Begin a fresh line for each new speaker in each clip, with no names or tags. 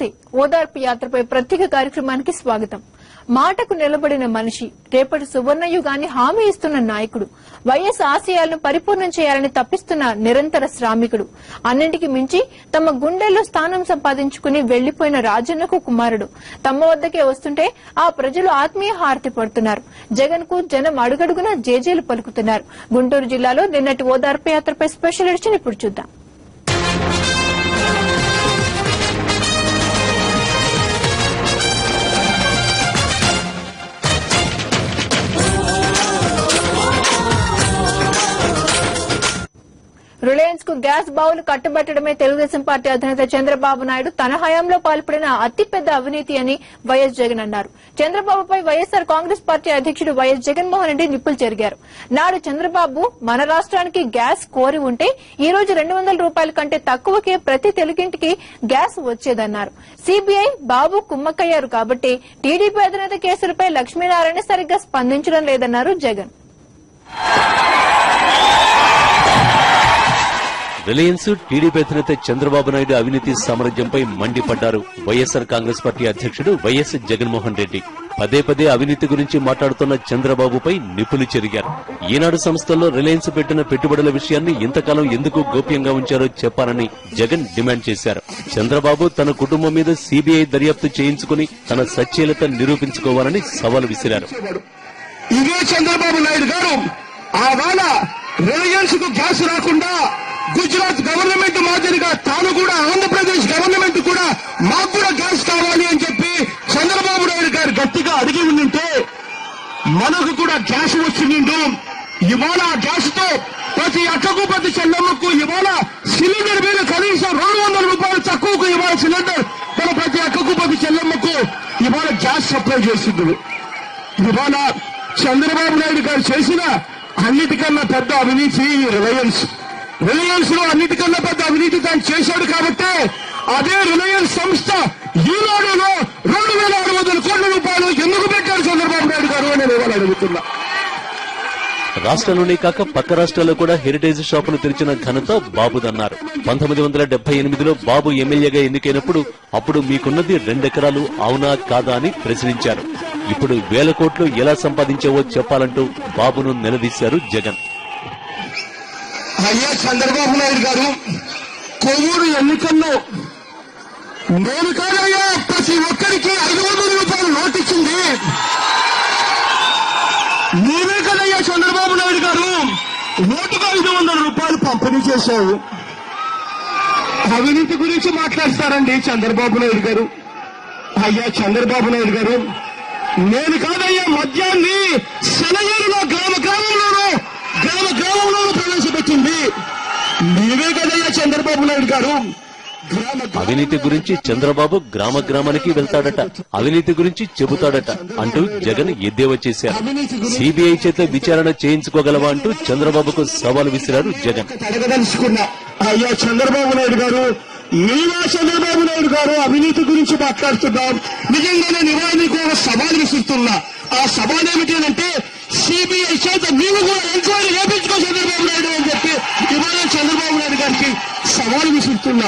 నమస్తే ఓదార్పు యాత్రపై ప్రత్యేక కార్యక్రమానికి స్వాగతం మాటకు నిలబడిన మనిషి రేపటి సువర్ణ యుగాన్ని హామీ ఇస్తున్న నాయకుడు వైఎస్ ఆశయాలను పరిపూర్ణం చేయాలని తప్పిస్తున్న నిరంతర శ్రామికుడు అన్నింటికి మించి తమ గుండెల్లో స్థానం సంపాదించుకుని వెళ్లిపోయిన రాజన్నకు కుమారుడు తమ వద్దకే వస్తుంటే ఆ ప్రజలు ఆత్మీయ హారతి పడుతున్నారు జగన్ కు జనం అడుగడుగున జేజేలు పలుకుతున్నారు గుంటూరు జిల్లాలో నిన్నటి ఓదార్పు యాత్రపై స్పెషల్ ఎడిషన్ ఇప్పుడు చూద్దాం రిలయన్స్ కు గ్యాస్ బావులు కట్టబెట్టడమే తెలుగుదేశం పార్టీ అధినేత చంద్రబాబు నాయుడు తన హయాంలో పాల్పడిన అతిపెద్ద అవినీతి అని వైఎస్ జగన్ అన్నారు చంద్రబాబుపై వైఎస్సార్ కాంగ్రెస్ పార్టీ అధ్యక్షుడు వైఎస్ జగన్మోహన్ రెడ్డి నిప్పులు చెరిగారు నాడు చంద్రబాబు మన రాష్ట్రానికి గ్యాస్ కోరి ఉంటే ఈ రోజు రెండు వందల రూపాయల కంటే తక్కువకే ప్రతి తెలుగింటికి గ్యాస్ వచ్చేదన్నారు సీబీఐ బాబు కుమ్మక్కయ్యారు కాబట్టి టీడీపీ అధినేత కేసులపై లక్ష్మీనారాయణ సరిగ్గా స్పందించడం లేదన్నారు జగన్
రిలయన్స్ టీడీపీ అధినేత చంద్రబాబు నాయుడు అవినీతి సామ్రాజ్యంపై మండిపడ్డారు వైఎస్సార్ కాంగ్రెస్ పార్టీ అధ్యక్షుడు వైఎస్ జగన్మోహన్ రెడ్డి పదే పదే అవినీతి గురించి మాట్లాడుతున్న చంద్రబాబుపై నిపులు చెరిగారు ఈనాడు సంస్థల్లో రిలయన్స్ పెట్టిన పెట్టుబడుల విషయాన్ని ఇంతకాలం ఎందుకు గోప్యంగా ఉంచారో చెప్పాలని జగన్ డిమాండ్ చేశారు చంద్రబాబు తన కుటుంబం మీద సీబీఐ దర్యాప్తు చేయించుకుని తన సచ్చేలత నిరూపించుకోవాలని సవాల్ విసిరారు
ఇదే చంద్రబాబు నాయుడు గారు ఆ వేళ రిలయన్స్ కు గ్యాస్ రాకుండా గుజరాత్ గవర్నమెంట్ మాదిరిగా తాను కూడా ఆంధ్రప్రదేశ్ గవర్నమెంట్ కూడా మాకు కూడా గ్యాస్ కావాలి అని చెప్పి చంద్రబాబు నాయుడు గారు గట్టిగా అడిగి ఉండింటే మనకు కూడా గ్యాస్ వచ్చిండు ఇవాళ ఆ గ్యాస్ తో ప్రతి అక్కకు ప్రతి చెల్లమ్మకు ఇవాళ సిలిండర్ మీద కనీసం రెండు వందల రూపాయలు తక్కువకు ఇవాళ సిలిండర్ మన ప్రతి అక్కకు ప్రతి చెల్లమ్మకు ఇవాళ గ్యాస్ సప్లై చేస్తుంది ఇవాళ చంద్రబాబు నాయుడు గారు చేసిన అన్నిటికన్నా పెద్ద అవినీతి రిలయన్స్ రిలయన్స్ లో అన్నిటికన్నా పెద్ద అవినీతి తాను చేశాడు కాబట్టి అదే రిలయన్స్ సంస్థ ఈనాడులో రెండు వేల ఆరు వందల కోట్ల రూపాయలు ఎందుకు పెట్టారు చంద్రబాబు నాయుడు గారు అని నేను ఇవాళ అడుగుతున్నా
రాష్ట్రంలోనే కాక పక్క రాష్ట్రాల్లో కూడా హెరిటేజ్ షాపులు తెరిచిన ఘనత బాబుదన్నారు పంతొమ్మిది వందల డెబ్బై ఎనిమిదిలో బాబు ఎమ్మెల్యేగా ఎన్నికైనప్పుడు అప్పుడు మీకున్నది రెండెకరాలు అవునా కాదా అని ప్రశ్నించారు ఇప్పుడు వేల కోట్లు ఎలా సంపాదించావో చెప్పాలంటూ బాబును నిలదీశారు జగన్
అయ్యా చంద్రబాబు నాయుడు గారు కొవ్వూరు ఎన్నికల్లో నేను కాదయ్యా ప్రతి ఒక్కరికి ఐదు వందల రూపాయలు నోట్ ఇచ్చింది నీవే కదయ్యా చంద్రబాబు నాయుడు గారు నోటుకు ఐదు వందల రూపాయలు పంపిణీ చేశావు అవినీతి గురించి మాట్లాడతారండి చంద్రబాబు నాయుడు గారు అయ్యా చంద్రబాబు నాయుడు గారు నేను కాదయ్యా మద్యాన్ని సెలయేరులో గ్రామ గ్రామంలోనూ గ్రామ గ్రామంలోనూ ప్రవేశపెట్టింది నీవే కదయ్యా చంద్రబాబు నాయుడు గారు గ్రామ
అవినీతి గురించి చంద్రబాబు గ్రామ గ్రామానికి వెళ్తాడట అవినీతి గురించి చెబుతాడట అంటూ జగన్ ఎద్దేవా చేశారు సిబిఐ చేత విచారణ చేయించుకోగలవా అంటూ చంద్రబాబుకు సవాల్ విసిరారు జగన్
అడగదలుచుకున్నా అయ్యా చంద్రబాబు నాయుడు గారు మీరా చంద్రబాబు నాయుడు గారు అవినీతి గురించి మాట్లాడుతున్నాం నిజంగానే నివారణకు ఒక సవాల్ విసురుతున్నా ఆ సవాల్ ఏమిటి అంటే సిబిఐ చేత నీవు కూడా ఎంక్వైరీ చేపించుకో చంద్రబాబు నాయుడు అని చెప్పి ఇవాళ చంద్రబాబు నాయుడు గారికి సవాల్ విసురుతున్నా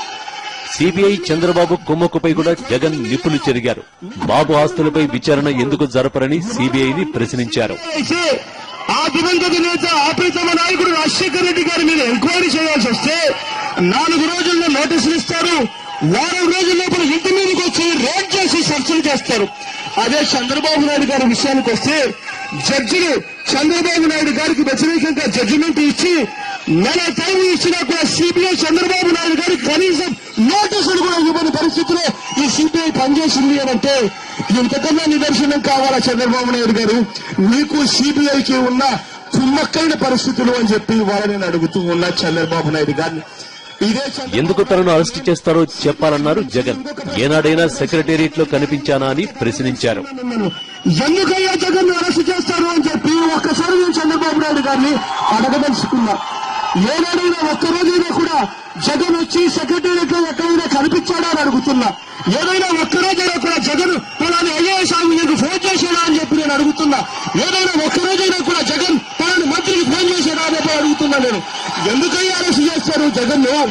సిబిఐ చంద్రబాబు కుమ్మక్కుపై కూడా జగన్ నిప్పులు చెరిగారు బాబు ఆస్తులపై విచారణ ఎందుకు జరపరని సిబిఐని ప్రశ్నించారు
అయితే ఆ దివంగత నేత ఆప్రీతమ నాయకుడు రాజశేఖర రెడ్డి గారి మీద ఎంక్వైరీ చేయాల్సి వస్తే నాలుగు రోజుల్లో నోటీసులు ఇస్తారు వారం రోజుల లోపల ఇంటి మీదకి వచ్చి రేడ్ చేసి చర్చలు చేస్తారు అదే చంద్రబాబు నాయుడు గారి విషయానికి వస్తే జడ్జిలు చంద్రబాబు నాయుడు గారికి వ్యతిరేకంగా జడ్జిమెంట్ ఇచ్చి నెల టైం ఇచ్చినా కూడా సిబిఐ చంద్రబాబు నాయుడు గారికి కనీసం నోటీసులు కూడా ఇవ్వని పరిస్థితిలో ఈ సిబిఐ పనిచేసింది అని అంటే ఇంతకన్నా నిదర్శనం కావాలా చంద్రబాబు నాయుడు గారు మీకు సిబిఐకి ఉన్న కుమ్మక్కైన పరిస్థితులు అని చెప్పి వాళ్ళని నేను అడుగుతూ ఉన్నా చంద్రబాబు నాయుడు గారిని ఇదే చంద్ర-
ఎందుకు తనను అరెస్ట్ చేస్తారో చెప్పాలన్నారు జగన్ ఏనాడైనా సెక్రటేరియట్ లో కనిపించానా అని ప్రశ్నించారు
నన్ను ఎందుకయ్యా జగన్ అరెస్ట్ చేస్తారు అని చెప్పి ఒక్కసారి నేను చంద్రబాబు నాయుడు గారిని అడగదలుచుకున్నా ఏనాడైనా ఒక్కరోజైనా కూడా జగన్ వచ్చి సెక్రటేరియట్ లో ఎక్కడైనా కనిపించాడా అని అడుగుతున్నా ఏదైనా ఒక్కరోజైనా కూడా జగన్ పలాని ఐఏఎస్ ఆఫీసర్కి ఫోన్ చేశాడా అని చెప్పి నేను అడుగుతున్నా ఏదైనా ఒక్కరోజైనా కూడా జగన్ పలాని మంత్రికి ఫోన్ చేశాడా అని చెప్పి అడుగుతున్నా నేను ఎందుకయ్యా అరెస్ట్ చేస్తారు జగన్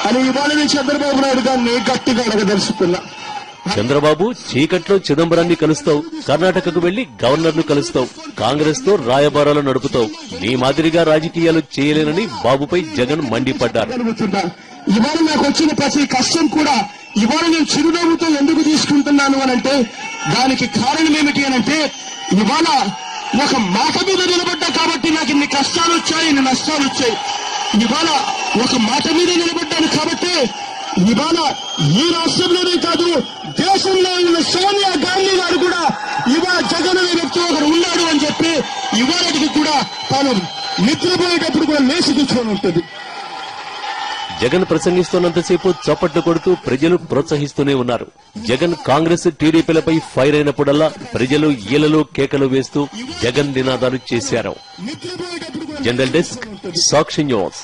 అని ఇవాళ నేను చంద్రబాబు నాయుడు గారిని గట్టిగా అడగదలుచుకున్నా
చంద్రబాబు చీకట్లో చిదంబరాన్ని కలుస్తావు కర్ణాటకకు వెళ్లి గవర్నర్ ను కలుస్తావు కాంగ్రెస్ తో రాయబారాలు నడుపుతావు నీ మాదిరిగా రాజకీయాలు చేయలేనని బాబుపై జగన్ మండిపడ్డారు
గలుగుతున్నా ఇవాళ నాకు వచ్చిన ప్రతి కష్టం కూడా ఇవాళ నేను చిరునవ్వుతో ఎందుకు తీసుకుంటున్నాను అని అంటే దానికి కారణం ఏమిటి అని అంటే ఇవాళ ఒక మాట మీద నిలబడ్డా కాబట్టి నాకు ఇన్ని కష్టాలు వచ్చాయి ఇన్ని నష్టాలు వచ్చాయి ఇవాళ ఒక మాట మీద నిలబడ్డాను కాబట్టి ఇవాళ ఈ రాష్ట్రంలోనే కాదు దేశంలో ఉన్న సోనియా గాంధీ గారు కూడా ఇవాళ జగన్ అనే వ్యక్తి ఒకరు ఉన్నాడు అని చెప్పి ఇవాళకి కూడా తాను నిద్రపోయేటప్పుడు కూడా లేచి కూర్చొని ఉంటుంది
జగన్ ప్రసంగిస్తున్నంతసేపు చప్పట్లు కొడుతూ ప్రజలు ప్రోత్సహిస్తూనే ఉన్నారు జగన్ కాంగ్రెస్ టీడీపీలపై ఫైర్ అయినప్పుడల్లా ప్రజలు ఈలలు కేకలు వేస్తూ జగన్ నినాదాలు చేశారు
నిద్రపోయేటప్పుడు కూడా
జనరల్ డెస్క్ సాక్షి న్యూస్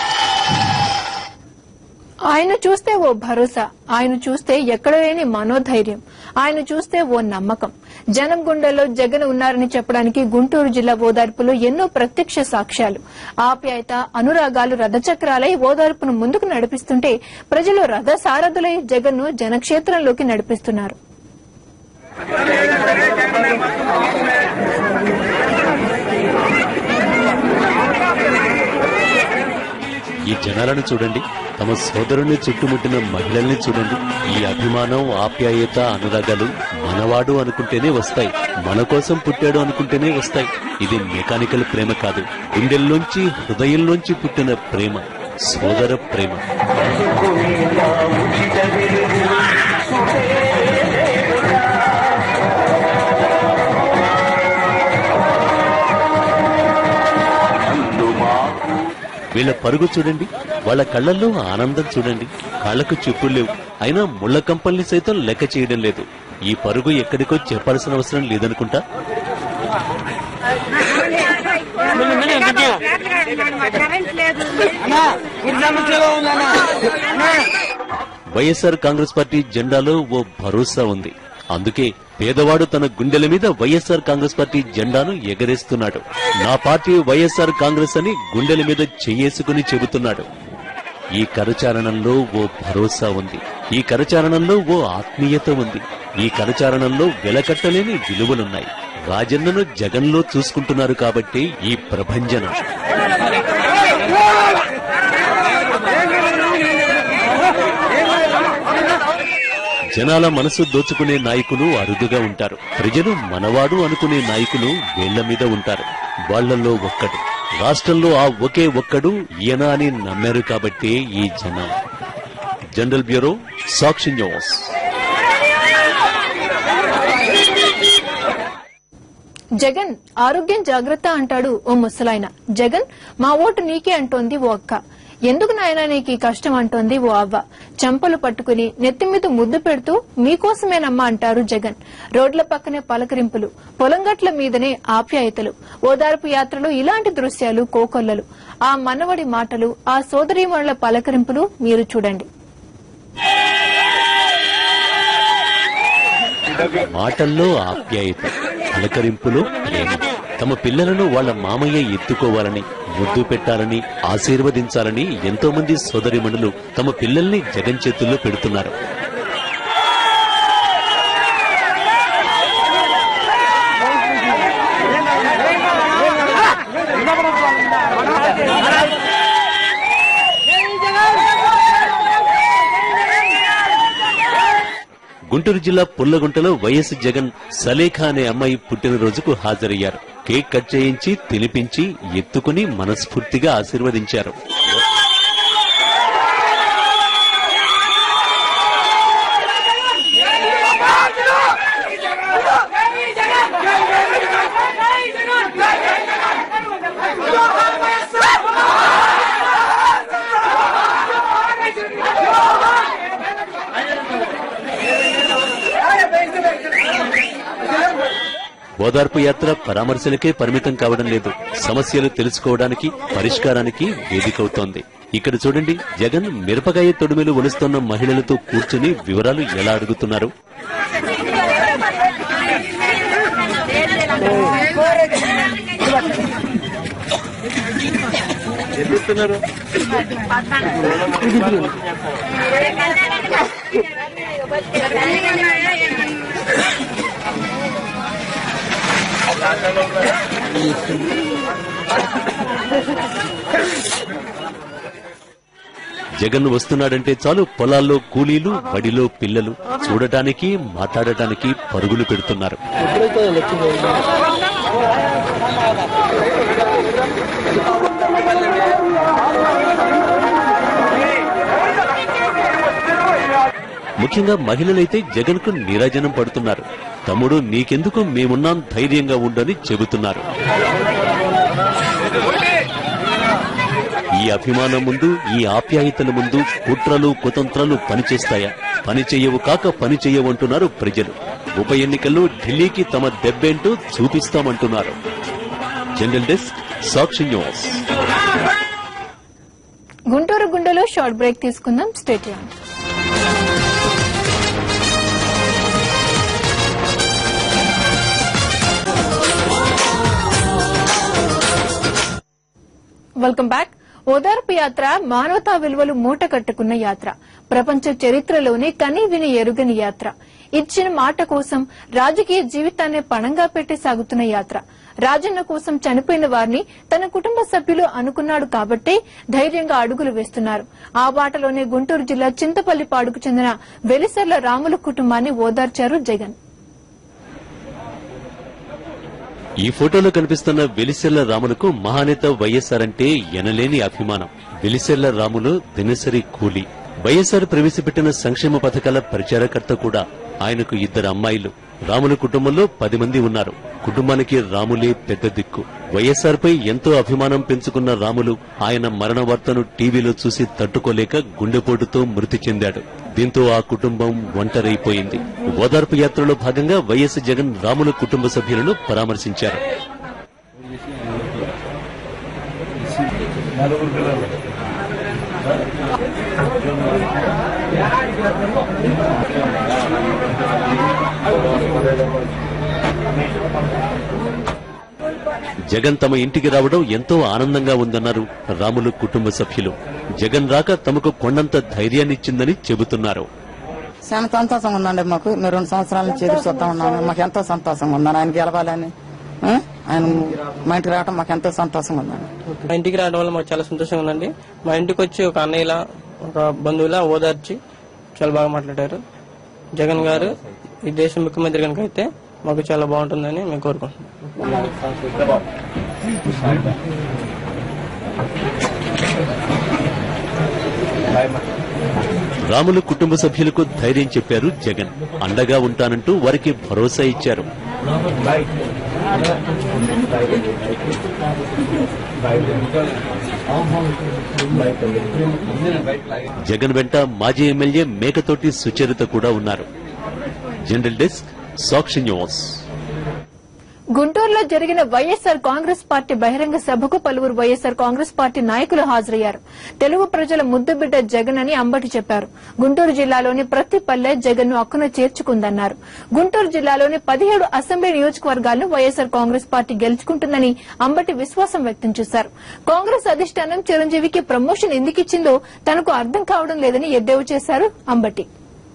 ఆయన చూస్తే ఓ భరోసా ఆయన చూస్తే ఎక్కడ లేని మనోధైర్యం ఆయన చూస్తే ఓ నమ్మకం జనం గుండెల్లో జగన్ ఉన్నారని చెప్పడానికి గుంటూరు జిల్లా ఓదార్పులో ఎన్నో ప్రత్యక్ష సాక్ష్యాలు ఆప్యాయత అనురాగాలు రథచక్రాలై ఓదార్పును ముందుకు నడిపిస్తుంటే ప్రజలు రథ సారథులై జగన్ ను జనక్షేత్రంలోకి నడిపిస్తున్నారు
ఈ జనాలను చూడండి తమ సోదరుని చుట్టుముట్టిన మహిళల్ని చూడండి ఈ అభిమానం ఆప్యాయత అనురాగాలు మనవాడు అనుకుంటేనే వస్తాయి మన కోసం పుట్టాడు అనుకుంటేనే వస్తాయి ఇది మెకానికల్ ప్రేమ కాదు గుండెల్లోంచి హృదయంలోంచి పుట్టిన ప్రేమ సోదర ప్రేమ వీళ్ళ పరుగు చూడండి వాళ్ళ కళ్ళల్లో ఆనందం చూడండి కాళ్లకు చెప్పులు లేవు అయినా ముళ్ళ కంపల్ని సైతం లెక్క చేయడం లేదు ఈ పరుగు ఎక్కడికో చెప్పాల్సిన అవసరం లేదనుకుంటా వైఎస్ఆర్ కాంగ్రెస్ పార్టీ జెండాలో ఓ భరోసా ఉంది అందుకే పేదవాడు తన గుండెల మీద వైఎస్ఆర్ కాంగ్రెస్ పార్టీ జెండాను ఎగరేస్తున్నాడు నా పార్టీ వైఎస్ఆర్ కాంగ్రెస్ అని గుండెల మీద చెయ్యేసుకుని చెబుతున్నాడు ఈ కరచారణంలో ఓ భరోసా ఉంది ఈ కరచారణంలో ఓ ఆత్మీయత ఉంది ఈ కరచారణంలో వెలకట్టలేని విలువలున్నాయి రాజన్నను జగన్లో చూసుకుంటున్నారు కాబట్టి ఈ ప్రభంజనం జనాల మనసు దోచుకునే నాయకులు అరుదుగా ఉంటారు ప్రజలు మనవాడు అనుకునే నాయకులు వేళ్ల మీద ఉంటారు వాళ్ళల్లో ఒక్కడు రాష్ట్రంలో ఆ ఒకే ఒక్కడు ఈయన అని నమ్మారు కాబట్టి ఈ జనం general bureau Sakshi news
Jagan ఆరోగ్యం జాగ్రత్త అంటాడు ఓ ముసలాయన జగన్ మా ఓటు నీకే అంటోంది ఓ అక్క ఎందుకు నాయనా నీకు ఈ కష్టం అంటోంది ఓ అవ్వ చంపలు పట్టుకుని నెత్తి మీద ముద్దు పెడుతూ మీకోసమేనమ్మా అంటారు జగన్ రోడ్ల పక్కనే పలకరింపులు పొలంగట్ల మీదనే ఆప్యాయతలు ఓదార్పు యాత్రలో ఇలాంటి దృశ్యాలు కోకొల్లలు ఆ మనవడి మాటలు ఆ సోదరీమణుల పలకరింపులు మీరు చూడండి
మాటల్లో ఆప్యాయత పలకరింపులో ప్రేమ తమ పిల్లలను వాళ్ళ మామయ్య ఎత్తుకోవాలని ముద్దు పెట్టాలని ఆశీర్వదించాలని ఎంతో మంది సోదరిమణులు తమ పిల్లల్ని జగన్ చేతుల్లో పెడుతున్నారు గుంటూరు జిల్లా పుల్లగుంటలో వైఎస్ జగన్ సలేఖ అనే అమ్మాయి పుట్టినరోజుకు హాజరయ్యారు కేక్ కట్ చేయించి తినిపించి ఎత్తుకుని మనస్ఫూర్తిగా ఆశీర్వదించారు ఓదార్పు యాత్ర పరామర్శలకే పరిమితం కావడం లేదు సమస్యలు తెలుసుకోవడానికి పరిష్కారానికి వేదికవుతోంది ఇక్కడ చూడండి జగన్ మిరపకాయ తొడిమెలు ఒలుస్తున్న మహిళలతో కూర్చుని వివరాలు ఎలా అడుగుతున్నారు
చెప్తున్నారు
జగన్ వస్తున్నాడంటే చాలు పొలాల్లో కూలీలు బడిలో పిల్లలు చూడటానికి మాట్లాడటానికి పరుగులు పెడుతున్నారు ముఖ్యంగా మహిళలైతే జగన్ కు నీరాజనం పడుతున్నారు తమ్ముడు నీకెందుకు మేమున్నాం ధైర్యంగా ఉండని చెబుతున్నారు ఈ అభిమానం ముందు ఈ ఆప్యాయతల ముందు కుట్రలు కుతంత్రాలు పనిచేస్తాయా పని చెయ్యవు కాక పని చెయ్యవంటున్నారు ప్రజలు ఉప ఎన్నికల్లో ఢిల్లీకి తమ దెబ్బేంటో చూపిస్తామంటున్నారు general desk Sakshi news
Guntur గుండెలో షార్ట్ బ్రేక్ తీసుకుందాం స్టేట్ వెల్కమ్ బ్యాక్ ఓదార్పు యాత్ర మానవతా విలువలు మూట కట్టుకున్న యాత్ర ప్రపంచ చరిత్రలోనే కని విని ఎరుగని యాత్ర ఇచ్చిన మాట కోసం రాజకీయ జీవితాన్ని పణంగా పెట్టి సాగుతున్న యాత్ర రాజన్న కోసం చనిపోయిన వారిని తన కుటుంబ సభ్యులు అనుకున్నాడు కాబట్టే ధైర్యంగా అడుగులు వేస్తున్నారు ఆ బాటలోనే గుంటూరు జిల్లా చింతపల్లిపాడుకు చెందిన వెలిసర్ల రాముల కుటుంబాన్ని ఓదార్చారు జగన్
ఈ ఫోటోలో కనిపిస్తున్న వెలిసెల్ల రాములకు మహానేత వైఎస్ఆర్ అంటే ఎనలేని అభిమానం వెలిసెల్ల రాములు దినసరి కూలీ వైఎస్ఆర్ ప్రవేశపెట్టిన సంక్షేమ పథకాల ప్రచారకర్త కూడా ఆయనకు ఇద్దరు అమ్మాయిలు రాముల కుటుంబంలో పది మంది ఉన్నారు కుటుంబానికి రాములే పెద్ద దిక్కు వైఎస్ఆర్ పై ఎంతో అభిమానం పెంచుకున్న రాములు ఆయన మరణ వార్తను టీవీలో చూసి తట్టుకోలేక గుండెపోటుతో మృతి చెందాడు దీంతో ఆ కుటుంబం ఒంటరైపోయింది ఓదార్పు యాత్రలో భాగంగా వైఎస్ జగన్ రాముల కుటుంబ సభ్యులను పరామర్శించారు జగన్ తమ ఇంటికి రావడం ఎంతో ఆనందంగా ఉందన్నారు రాములు కుటుంబ సభ్యులు జగన్ రాక తమకు కొండంత ధైర్యాన్నిచ్చిందని చెబుతున్నారు
చాలా సంతోషంగా ఉందండి మాకు మేము రెండు సంవత్సరాల నుంచి ఎదురు చూస్తా ఉన్నాము మాకు ఎంతో సంతోషంగా ఉందండి ఆయన గెలవాలని ఆ? ఆయన మా ఇంటికి రావడం మాకు ఎంతో సంతోషంగా ఉందండి
మా ఇంటికి రావడం వల్ల మాకు చాలా సంతోషంగా ఉందండి మా ఇంటికి వచ్చి ఒక అన్నయ్యలా ఒక బంధువులా ఓదార్చి చాలా బాగా మాట్లాడారు జగన్ గారు ఈ దేశం ముఖ్యమంత్రి కనుక అయితే మాకు చాలా బాగుంటుందని మేము కోరుకుంటున్నాం
రాములు కుటుంబ సభ్యులకు ధైర్యం చెప్పారు జగన్ అండగా ఉంటానంటూ వారికి భరోసా ఇచ్చారు జగన్ వెంట మాజీ ఎమ్మెల్యే మేకతోటి సుచరిత కూడా ఉన్నారు జనరల్ డెస్క్ సాక్షి న్యూస్
గుంటూరులో జరిగిన వైఎస్సార్ కాంగ్రెస్ పార్టీ బహిరంగ సభకు పలువురు వైఎస్సార్ కాంగ్రెస్ పార్టీ నాయకులు హాజరయ్యారు తెలుగు ప్రజల ముద్దుబిడ్డ జగన్ అని అంబటి చెప్పారు గుంటూరు జిల్లాలోని ప్రతి పల్లె జగన్ ను అక్కున చేర్చుకుందన్నారు గుంటూరు జిల్లాలోని పదిహేడు అసెంబ్లీ నియోజకవర్గాలను వైఎస్సార్ కాంగ్రెస్ పార్టీ గెలుచుకుంటుందని అంబటి విశ్వాసం వ్యక్తం చేశారు కాంగ్రెస్ అధిష్టానం చిరంజీవికి ప్రమోషన్ ఎందుకిచ్చిందో తనకు అర్థం కావడం లేదని ఎద్దేవా చేశారు అంబటి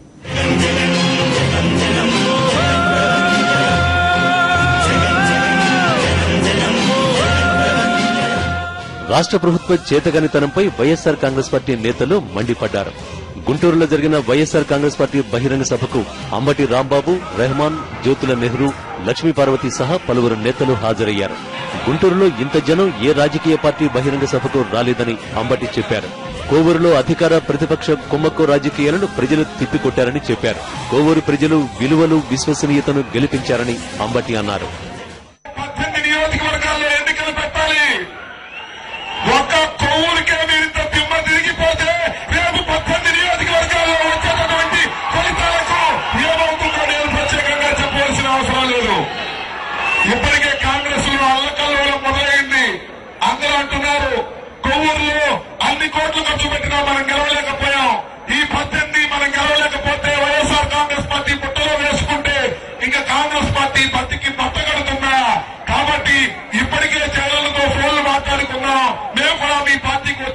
రాష్ట్ర ప్రభుత్వ చేతగానితనంపై వైఎస్ఆర్ కాంగ్రెస్ పార్టీ నేతలు మండిపడ్డారు గుంటూరులో జరిగిన వైఎస్ఆర్ కాంగ్రెస్ పార్టీ బహిరంగ సభకు అంబటి రాంబాబు రెహమాన్ జ్యోతుల నెహ్రూ లక్ష్మీ పార్వతి సహా పలువురు నేతలు హాజరయ్యారు గుంటూరులో ఇంత జనం ఏ రాజకీయ పార్టీ బహిరంగ సభకు రాలేదని అంబటి చెప్పారు కోవూరులో అధికార ప్రతిపక్ష కుమ్మక్కు రాజకీయాలను ప్రజలు తిప్పికొట్టారని చెప్పారు కోవూరు ప్రజలు విలువలు విశ్వసనీయతను గెలిపించారని అంబటి అన్నారు
పద్దెనిమిది నియోజకవర్గాల్లో ఎన్నికలు పెట్టాలి ఒక్క కొవ్వురికే మీరు ఇంత దిమ్మ తిరిగిపోతే రేపు పద్దెనిమిది నియోజకవర్గాల్లో వచ్చేటటువంటి ఫలితాలకు ఏమవుతుందో నేను ప్రత్యేకంగా చెప్పవలసిన అవసరం లేదు ఇప్పటికే కాంగ్రెస్ లో అల్లకల్లోలం మొదలైంది అందరూ అంటున్నారు కొవ్వూరులో అన్ని కోట్లు ఖర్చు పెట్టినా మనం గెలవలేకపోయాం ఈ పద్దెనిమిది మనం గెలవలేకపోతే వైఎస్ఆర్ కాంగ్రెస్ పార్టీ పుట్టలో వేసుకుంటే ఇంకా కాంగ్రెస్ పార్టీ బతికి బట్టగడుతుందా కాబట్టి ఇప్పటికే జగన్లతో ఫోన్లు మాట్లాడుకున్నాం మేము కూడా మీ పార్టీకి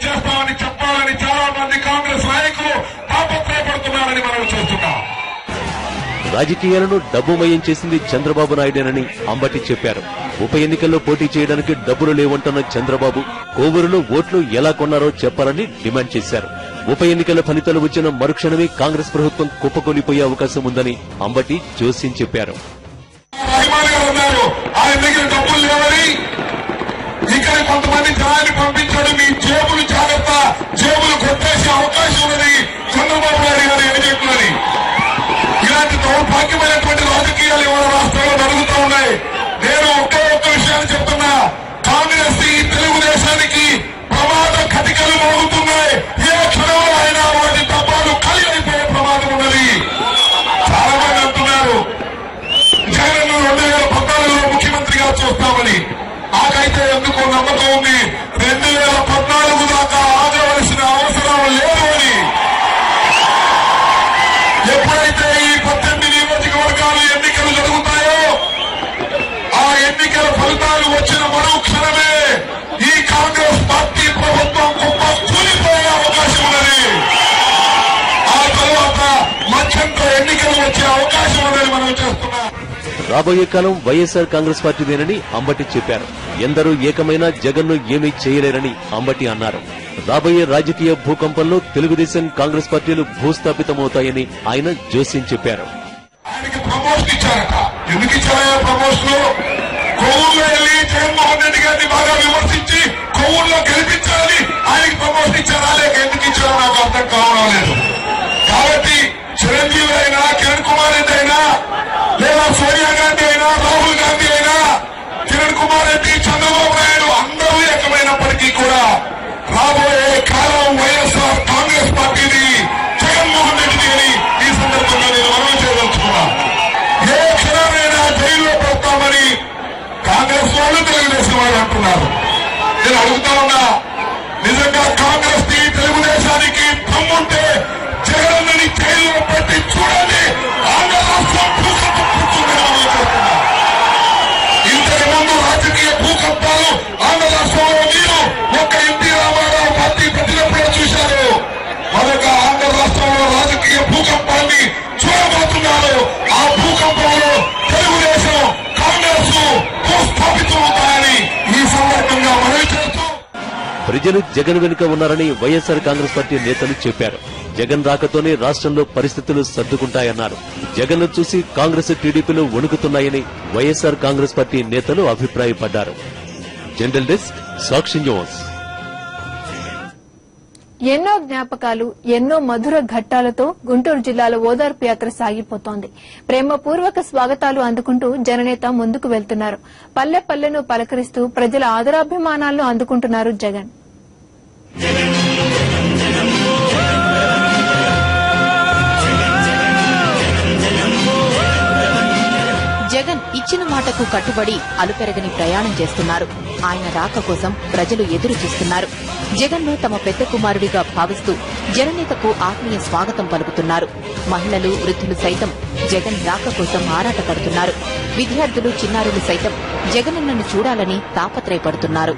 రాజకీయాలను డబ్బుమయం చేసింది చంద్రబాబు నాయుడేనని అంబటి చెప్పారు ఉప ఎన్నికల్లో పోటీ చేయడానికి డబ్బులు లేవంటున్న చంద్రబాబు కోవూరులో ఓట్లు ఎలా కొన్నారో చెప్పాలని డిమాండ్ చేశారు ఉప ఎన్నికల ఫలితాలు వచ్చిన మరుక్షణమే కాంగ్రెస్ ప్రభుత్వం కుప్పకొలిపోయే అవకాశం ఉందని అంబటి జోస్యం చెప్పారు
అభిమాని గారు ఉన్నారు ఆయన దగ్గర డబ్బులు లేవని ఇక్కడ కొంతమంది జనాన్ని పంపించాడు మీ జేబులు జాగ్రత్త జేబులు కొట్టేసే అవకాశం ఉన్నది చంద్రబాబు నాయుడు గారు ఎన్నికలని ఇలాంటి దౌర్భాగ్యమైనటువంటి రాజకీయాలు ఇవాళ రాష్ట్రంలో జరుగుతూ ఉన్నాయి నేను ఒకే ఒక్క విషయాన్ని చెప్తున్నా కాంగ్రెస్ ఈ తెలుగుదేశానికి ప్రమాద కటికలు మోగుతున్నాయి ఏ క్షణంలో అయినా వాటి డబ్బాలు ఖాళీ అయిపోయే ప్రమాదం ఉన్నది చాలా మంది అంటున్నారు జగన్ రెండు వేల పద్నాలుగులో ముఖ్యమంత్రిగా చూస్తామని నాకైతే ఎందుకు నమ్మకం ఉంది రెండు వేల పద్నాలుగు దాకా ఆగవలసిన అవసరం లేదు అని ఎప్పుడైతే ఈ పద్దెనిమిది నియోజకవర్గాలు ఎన్నికలు జరుగుతాయో ఆ ఎన్నికల ఫలితాలు వచ్చిన మరో క్షణమే ఈ కాంగ్రెస్ పార్టీ ప్రభుత్వం గొప్ప కూలిపోయే అవకాశం ఉన్నది ఆ తర్వాత మధ్యంతర ఎన్నికలు వచ్చే అవకాశం ఉన్నది మనం చేస్తున్నాం
రాబోయే కాలం వైఎస్ఆర్ కాంగ్రెస్ పార్టీదేనని అంబటి చెప్పారు ఎందరూ ఏకమైనా జగన్ను ఏమీ చేయలేరని అంబటి అన్నారు రాబోయే రాజకీయ భూకంపంలో తెలుగుదేశం కాంగ్రెస్ పార్టీలు భూస్థాపితమవుతాయని ఆయన జోస్యం చెప్పారు
ఆయనకి ప్రమోషన్ ఇచ్చారట ఎందుకు ఇచ్చారా ప్రమోషన్ కొవ్వూరులో వెళ్ళి జగన్మోహన్ రెడ్డి గారిని బాగా విమర్శించి కొవ్వూరులో గెలిపించాలని ఆయనకి ప్రమోషన్ ఇచ్చారా లేక ఎందుకు ఇచ్చారో నాకు అర్థం కావడం లేదు కాబట్టి చిరంజీవి అయినా కిరణ్ కుమార్ రెడ్డి అయినా లేదా సోనియా గాంధీ అయినా రాహుల్ గాంధీ అయినా కిరణ్ కుమార్ రెడ్డి చంద్రబాబు నాయుడు అందరూ ఏకమైనప్పటికీ కూడా రాబోయే కాలం వైఎస్ఆర్ కాంగ్రెస్ పార్టీని జగన్మోహన్ రెడ్డిని అని ఈ సందర్భంగా నేను మనవి చేయదలుచుకున్నా ఏ క్షణమైనా జైల్లో పెడతామని కాంగ్రెస్ వాళ్ళు తెలుగుదేశం వాళ్ళు అంటున్నారు నేను అడుగుతా ఉన్నా నిజంగా కాంగ్రెస్ కి తెలుగుదేశానికి దమ్ముంటే జగన్ జైల్లో పెట్టి చూడండి ఆంధ్ర రాష్ట్రం భూకంపం పుడుతుందని మనం చెప్తున్నా ఇంతకు ముందు రాజకీయ భూకంపాలు ఆంధ్ర రాష్ట్రంలో మీరు ఒక్క ఎన్టీ రామారావు పార్టీ పెట్టినప్పుడే చూశారు మరొక ఆంధ్ర రాష్ట్రంలో రాజకీయ భూకంపాన్ని చూడబోతున్నారు ఆ భూకంపంలో తెలుగుదేశం కాంగ్రెస్ భూస్థాపితమవుతాయని ఈ సందర్భంగా మనవి చేస్తూ
ప్రజలు జగన్ వెనుక ఉన్నారని వైఎస్ఆర్ కాంగ్రెస్ పార్టీ నేతలు చెప్పారు జగన్ రాకతోనే రాష్ట్రంలో పరిస్థితులు సర్దుకుంటాయన్నారు జగన్ చూసి కాంగ్రెస్ టీడీపీలు వణుకుతున్నాయని వైఎస్ఆర్ కాంగ్రెస్ పార్టీ నేతలు అభిప్రాయపడ్డారు జనరల్ డెస్క్ సాక్షి న్యూస్
ఎన్నో జ్ఞాపకాలు ఎన్నో మధుర ఘట్టాలతో గుంటూరు జిల్లాలో ఓదార్పు యాత్ర సాగిపోతోంది ప్రేమపూర్వక స్వాగతాలు అందుకుంటూ జననేత ముందుకు వెళ్తున్నారు పల్లె పల్లెను పలకరిస్తూ ప్రజల ఆదరాభిమానాలను అందుకుంటున్నారు జగన్
జగన్ ఇచ్చిన మాటకు కట్టుబడి అలుపెరగని ప్రయాణం చేస్తున్నారు ఆయన రాక కోసం ప్రజలు ఎదురు చూస్తున్నారు జగన్ ను తమ పెద్ద కుమారుడిగా భావిస్తూ జననేతకు ఆత్మీయ స్వాగతం పలుకుతున్నారు మహిళలు వృద్ధులు సైతం జగన్ రాక కోసం ఆరాటపడుతున్నారు విద్యార్థులు చిన్నారులు సైతం జగనన్నను చూడాలని తాపత్రయపడుతున్నారు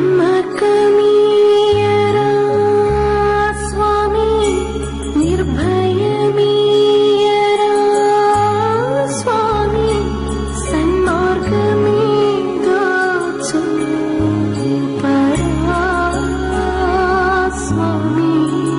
నమ్మకమీయరా స్వామి నిర్భయమీయరా స్వామి సన్మార్గమేగా చూపరా స్వామి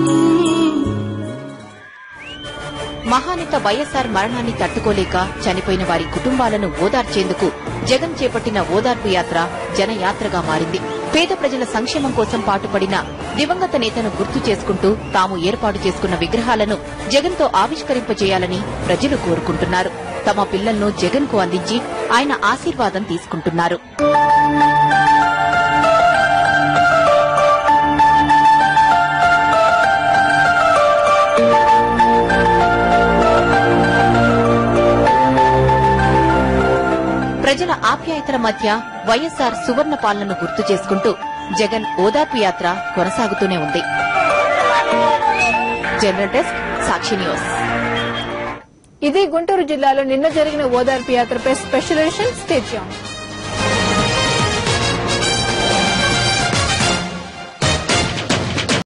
మహానేత వైఎస్ఆర్ మరణాన్ని తట్టుకోలేక చనిపోయిన వారి కుటుంబాలను ఓదార్చేందుకు జగన్ చేపట్టిన ఓదార్పు యాత్ర జనయాత్రగా మారింది పేద ప్రజల సంక్షేమం కోసం పాటుపడిన దివంగత నేతను గుర్తు చేసుకుంటూ తాము ఏర్పాటు చేసుకున్న విగ్రహాలను జగన్తో ఆవిష్కరింపజేయాలని ప్రజలు కోరుకుంటున్నారు తమ పిల్లలను జగన్ కు అందించి ఆయన ఆశీర్వాదం తీసుకుంటున్నారు ప్రజల ఆప్యాయతల మధ్య వైఎస్ఆర్ సువర్ణ పాలనను గుర్తు చేసుకుంటూ జగన్ ఓదార్పు యాత్ర కొనసాగుతూనే ఉంది జనరల్ డెస్క్ సాక్షి న్యూస్
ఇది గుంటూరు జిల్లాలో నిన్న జరిగిన ఓదార్పు యాత్రపై స్పెషల్ ఎడిషన్ స్టేట్